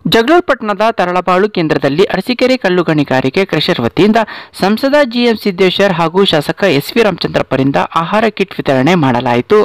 ಜಗಳೂರು ಪಟ್ಟಣದ ತರಳಬಾಳು ಕೇಂದ್ರದಲ್ಲಿ ಅರಸೀಕೆರೆ ಕಲ್ಲು ಗಣಿಗಾರಿಕೆ ಕ್ರಷರ್ ವತಿಯಿಂದ ಸಂಸದ ಜಿಎಂ ಸಿದ್ದೇಶ್ವರ್ ಹಾಗೂ ಶಾಸಕ ಎಸ್ ವಿ ರಾಮಚಂದ್ರಪ್ಪರಿಂದ ಆಹಾರ ಕಿಟ್ ವಿತರಣೆ ಮಾಡಲಾಯಿತು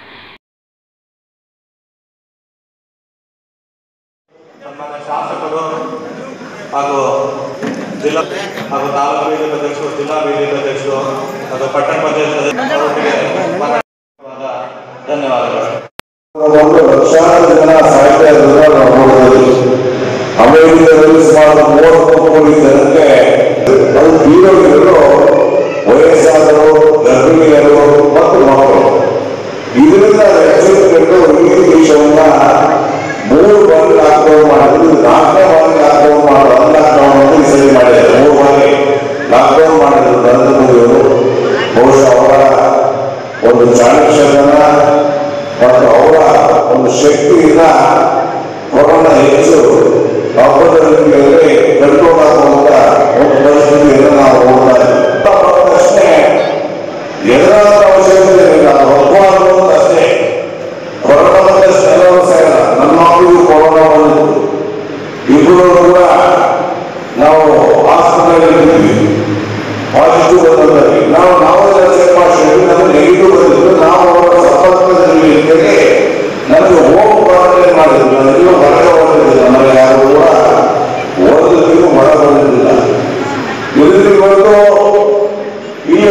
ಸನ್ಮಾನ್ಯ ಶಾಸಕರು ಹಾಗೂ ಜಿಲ್ಲಾ ಹಾಗೂ ತಾಲೂಕು ವೇದಿಕೆ ಅಧ್ಯಕ್ಷರು ಜಿಲ್ಲಾ ವೇದಿಕೆ ಅಧ್ಯಕ್ಷರು ಹಾಗೂ ಪಟ್ಟಣ ಪಂಚಾಯತ್ ಅವರಿಗೆ ಮಾತಾಡೋದಾದ ಧನ್ಯವಾದಗಳು ಒಂದು ಲಕ್ಷಾಂತರ ಜನ ಸಾಹಿತ್ಯ ನಾವು ನೋಡ್ಬೋದು ಅಮೆರಿಕದಲ್ಲಿ ಸುಮಾರು ಮೂವತ್ತು ಕೋಟಿ ಜನಕ್ಕೆ ಅದು ಬೀರೋಗಿಗಳು ವಯಸ್ಸಾದರು ಗರ್ಭಿಣಿಯರು ಮತ್ತು ಮಕ್ಕಳು ಇದರಿಂದ ಎಚ್ಚರಿಕೆಗಳು ಈ ದೇಶವನ್ನ ಮೂರು ಬಾರಿ ಲಾಕ್ಡೌನ್ ಮಾಡಿದ್ರು ನಾಲ್ಕನೇ ಬಾರಿ ಲಾಕ್ಡೌನ್ ಮಾಡಿ ಲಾಕ್ಡೌನ್ ಅಂತ ಈ ಸರಿ ಮಾಡಿದ್ದಾರೆ ಮೂರು ಬಾರಿ ಲಾಕ್ಡೌನ್ ಮಾಡಿದ್ರು ನರೇಂದ್ರ ಮೋದಿಯವರು ಬಹುಶಃ ಅವರ ಒಂದು ಚಾಣಕ್ಷತನ ಮತ್ತು ಅವರ ಒಂದು ಶಕ್ತಿಯಿಂದ ಕೊರೋನಾ ಹೆಚ್ಚು ಅಪರಿಮಿತಿಯಲ್ಲಿ ಕಂಟ್ರೋಲ್ ಆಗುವಂತ ಒಂದು ಪರಿಸ್ಥಿತಿಯನ್ನು ನಾವು ನೋಡ್ತಾ ಇದ್ದೀವಿ ಬಂದ ತಕ್ಷಣ ಎದುರಾದ ಅವಶ್ಯಕತೆ ಇಲ್ಲ ಒಬ್ಬ ಅಷ್ಟೇ ಕೊರೋನಾ ಬಂದ ತಕ್ಷಣ ಎಲ್ಲರೂ ಸಾಯಲ್ಲ ನನ್ನ ಮಕ್ಕಳಿಗೂ ಕೊರೋನಾ ಬಂದಿತ್ತು ಇಬ್ಬರು ಕೂಡ ನಾವು ಆಸ್ಪತ್ರೆಯಲ್ಲಿ ಇದ್ದೀವಿ ಪಾಸಿಟಿವ್ ಬಂದಲ್ಲಿ ನಾವು ನಾವೆಲ್ಲ ಚೆಕ್ ಮಾಡಿಸಿದ್ವಿ ನಮಗೆ ನೆಗೆಟಿವ್ ಬಂದಿದ್ದು ನಾವು ಅವರ ಸಂಪರ್ಕದಲ್ಲಿ ಇದ್ದೇವೆ ನಮಗೆ ಹೋಮ್ ಕ್ವಾರಂಟೈನ್ ಮಾಡಿದ್ರು ನಾನೆಲ್ಲೂ ಹೊರಗೆ ಹೋಗಿದ್ದಿಲ್ಲ ನಮಗೆ ಯಾರು ಕೂಡ ಓದಲಿಕ್ಕೂ ಹೊರ ಬಂದಿದ್ದಿಲ್ಲ ಇದರಲ್ಲಿ ಬಂದು ಇಲ್ಲಿ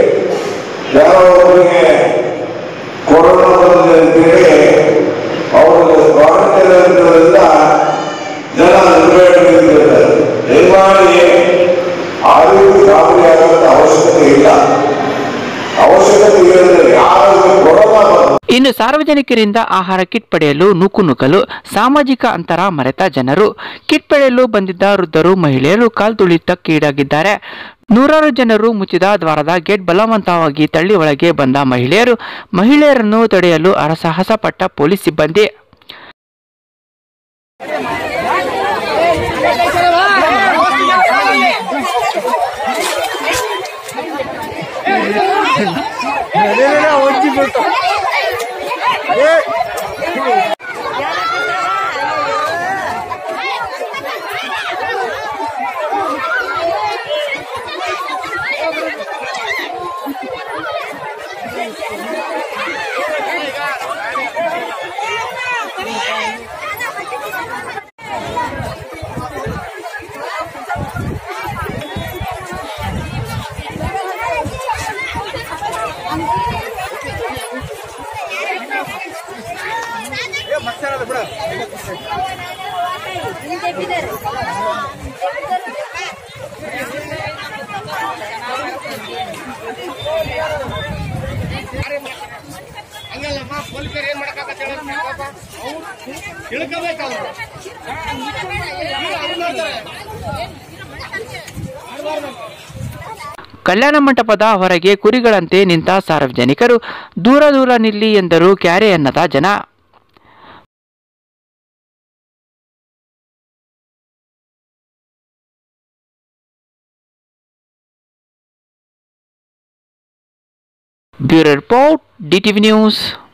ಯಾರೋ ಒಬ್ಬರಿಗೆ ಕೊರೋನಾ ಬಂದಿದೆ ಅಂತೇಳಿ ಅವರಿಗೆ ಕ್ವಾರಂಟೈನ್ ಇರೋದ್ರಿಂದ ಜನ ನಿರ್ವಹಣೆ ದಯಮಾಡಿ ಆ ರೀತಿ ಗಾಬರಿ ಆಗುವಂತ ಅವಶ್ಯಕತೆ ಇಲ್ಲ ಅವಶ್ಯಕತೆ ಇಲ್ಲದ್ರೆ ಯಾರು ಕೊರೋನಾ ಬಂದು ಇನ್ನು ಸಾರ್ವಜನಿಕರಿಂದ ಆಹಾರ ಕಿಟ್ ಪಡೆಯಲು ನೂಕುನುಗ್ಗಲು ಸಾಮಾಜಿಕ ಅಂತರ ಮರೆತ ಜನರು ಕಿಟ್ ಪಡೆಯಲು ಬಂದಿದ್ದ ವೃದ್ಧರು ಮಹಿಳೆಯರು ಕಾಲ್ತುಳಿತಕ್ಕೀಡಾಗಿದ್ದಾರೆ ನೂರಾರು ಜನರು ಮುಚ್ಚಿದ ದ್ವಾರದ ಗೇಟ್ ಬಲವಂತವಾಗಿ ತಳ್ಳಿ ಒಳಗೆ ಬಂದ ಮಹಿಳೆಯರು ಮಹಿಳೆಯರನ್ನು ತಡೆಯಲು ಹರಸಾಹಸ ಪಟ್ಟ ಪೊಲೀಸ್ ಸಿಬ್ಬಂದಿ ಹಂಗಲ್ಲಮ್ಮ ಪೊಲೀಸರು ಏನ್ ಮಾಡಕ್ಕಾಗತ್ತೆ ಹೇಳಮ್ಮ ಪಾಪ ಅವ್ರು ತಿಳ್ಕೋಬೇಕು ಅವ್ರು ಇಲ್ಲ, ಅವ್ರು ಮಾಡ್ತಾರೆ. ಕಲ್ಯಾಣ ಮಂಟಪದ ಹೊರಗೆ ಕುರಿಗಳಂತೆ ನಿಂತ ಸಾರ್ವಜನಿಕರು ದೂರ ದೂರ ನಿಲ್ಲಿ ಎಂದರು ಕ್ಯಾರೆ ಅನ್ನದ ಜನ ಬ್ಯೂರೋ ರಿಪೋರ್ಟ್ ಡಿಟಿವಿ ನ್ಯೂಸ್